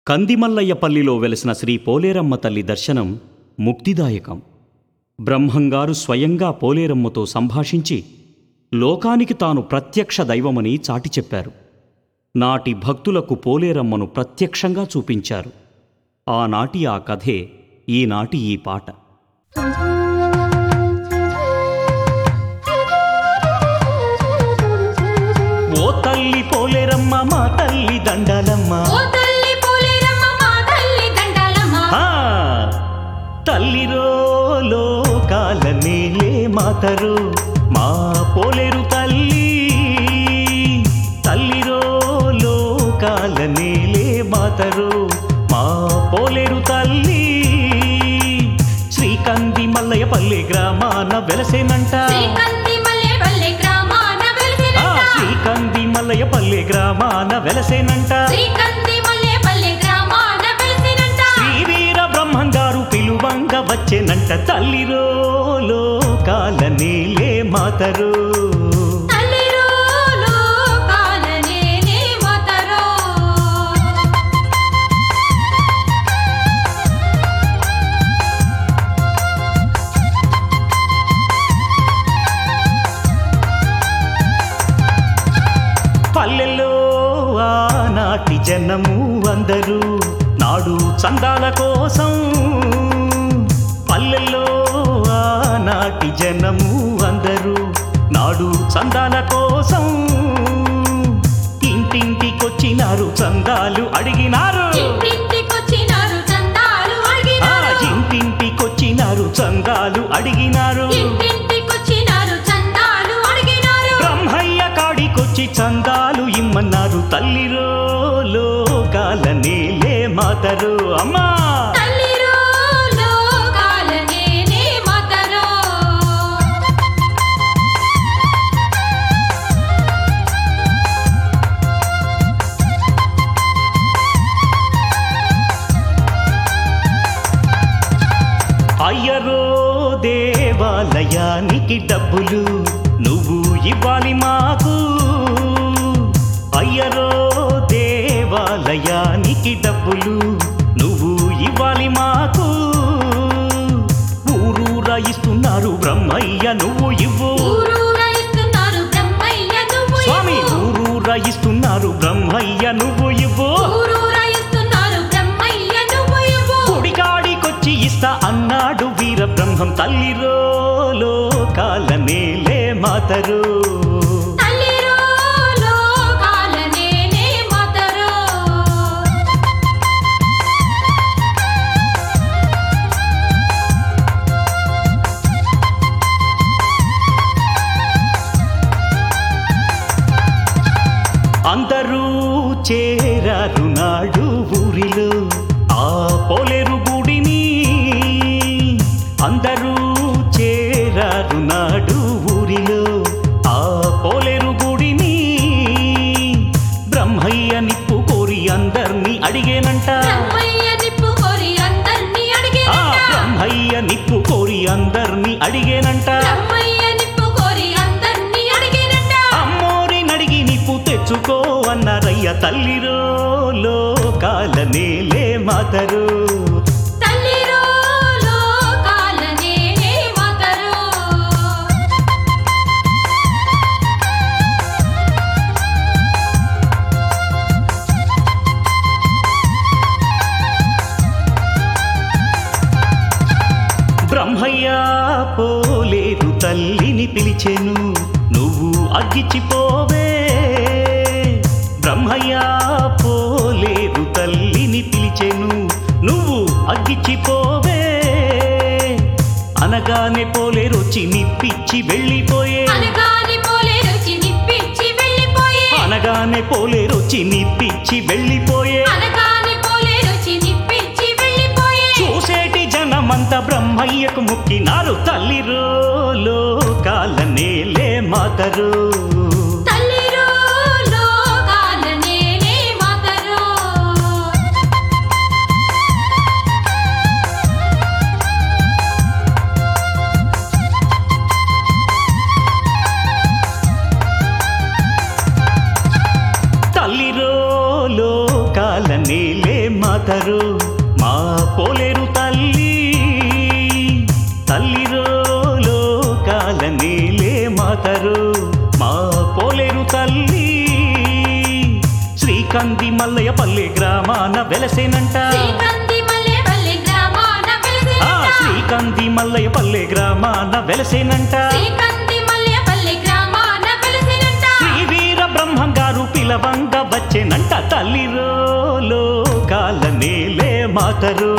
కందిమల్లయ్యపల్లిలో వెలసిన శ్రీ పోలేరమ్మ తల్లి దర్శనం ముక్తిదాయకం బ్రహ్మంగారు స్వయంగా పోలేరమ్మతో సంభాషించి లోకానికి తాను ప్రత్యక్ష దైవమని చాటి చెప్పారు నాటి భక్తులకు పోలేరమ్మను ప్రత్యక్షంగా చూపించారు ఆనాటి ఆ కథే ఈనాటి ఈ పాట ఓ తల్లి పోలేరమ్మ మా తల్లి దండాలమ్మ ఓ తల్లి పోలేరమ్మ మా తల్లి దండాలమ్మ ఆ, తల్లిరో లోకాల నేలే మాతరు మా పోలేరు తల్లి తల్లిరో లోకాల నేలే మాతరు మా పోలేరు తల్లి శ్రీకంది మల్లయ్య పల్లె గ్రామాన వెలసేనంట శ్రీకంది మల్లెపల్లి గ్రామాన ఆ, వెలిసినంట శ్రీకంది మల్లయ్య పల్లె గ్రామాన వెలసేనంట శ్రీకంది మల్లెపల్లి గ్రామాన వెలిసినంట శ్రీవీర బ్రహ్మంగారు పిలువంగ వచ్చెనంట తల్లిరో లోకాల నీలే మాతరు తల్లిరో లోకాల నేనే మాతరో పల్లెల్లో ఆనాటి జనము అందరూ నాడు చందాల కోసం పల్లెల్లో ఆనాటి జనము అందరూ నాడు చందాల కోసం ఇంటింటికొచ్చినారు చందాలు అడిగినారు ఇంటింటికొచ్చినారు చందాలు ఆ అడిగినారు ఇంటింటికొచ్చినారు చందాలు అడిగినారు ఇంటింటికొచ్చినారు చందాలు అడిగినారు బ్రహ్మయ్య కాడికొచ్చి చందాలు ఇమ్మన్నారు తల్లిరో లోకాల నీలే మాతరు అమ్మా తల్లిరో లోకాల నేనే మాతరో అయ్యరో దేవాలయానికి డబ్బులు నువ్వు ఇవ్వాలి మాకు అయ్యరో దేవాలయానికి డబ్బులు నువ్వు ఇవ్వాలి మాకు ఊరూరా ఇస్తున్నారు బ్రహ్మయ్య నువ్వు ఇవ్వు ఊరూరా ఇస్తున్నారు బ్రహ్మయ్య నువ్వు స్వామి ఇవ్వు. ఊరూరా ఇస్తున్నారు బ్రహ్మయ్య నువ్వు ఇవ్వు ఊరూరా ఇస్తున్నారు బ్రహ్మయ్య నువ్వు ఇవ్వు. గుడికాడికొచ్చి ఇస్తా అన్నాడు వీర బ్రహ్మం తల్లిరో లోకాల నేలే మాతరు తల్లిరో లోకాల నేనే మాతరో అందరూ చేరారు నాడు ఊరిలో ఆ పోలేరు గుడిని అందరూ చేరారు నాడు ఊరిలో ఆ పోలేరు గుడిని బ్రహ్మయ్య నిప్పు కోరి అందర్నీ అడిగేనంట బ్రహ్మయ్య నిప్పు కోరి అందర్నీ ఆ అడిగేనంట. బ్రహ్మయ్య నిప్పు కోరి అందర్నీ అడిగేనంట బ్రహ్మయ్య నిప్పు కోరి అందర్నీ అడిగేనంట. అమ్మోరి నడిగి నిప్పు తెచ్చుకో అన్నారయ్య తల్లిరో లోకాల నేలే మాతరు తల్లిరో లోకాల నేనే మాతరో బ్రహ్మయ్య పోలేదు తల్లిని పిలిచెను నువ్వు అగ్గిచ్చిపోవే బ్రహ్మయ్య పోలేదు తల్లిని పిలిచెను నువ్వు అగ్గిచ్చిపోవే అనగానే పోలేరొచ్చి నిప్పిచ్చి వెళ్ళిపోయే అనగాని పోలే రుచి నిప్పిచ్చి వెళ్ళిపోయే అనగానే పోలేరొచ్చి నిప్పిచ్చి వెళ్ళిపోయే అనగాని పోలే రుచి నిప్పిచ్చి వెళ్ళిపోయే చూసేటి జనమంత బ్రహ్మయ్యకు ముక్కినారు తల్లిరో లోకాల నేలే మాతరు తల్లిరో లోకాల నేనే మాతరో తల్లిరో లోకాల నేలే మా మాతరు మా పోలేరు తల్లి తల్లిరో లోకాల నీలే మాతరు మా పోలేరు తల్లి శ్రీకంది మల్లయ్య పల్లె గ్రామాన వెలసేనంట శ్రీకంది మల్లెపల్లి గ్రామాన ఆ వెలిసినంట. శ్రీకంది మల్లయ్య పల్లె గ్రామాన వెలసేనంట శ్రీకంది మల్లెపల్లి గ్రామాన వెలిసినంట. శ్రీ వీర బ్రహ్మంగారు పిలవంగ వచ్చేనంట తల్లిరో లోకాల నేలే మాతరు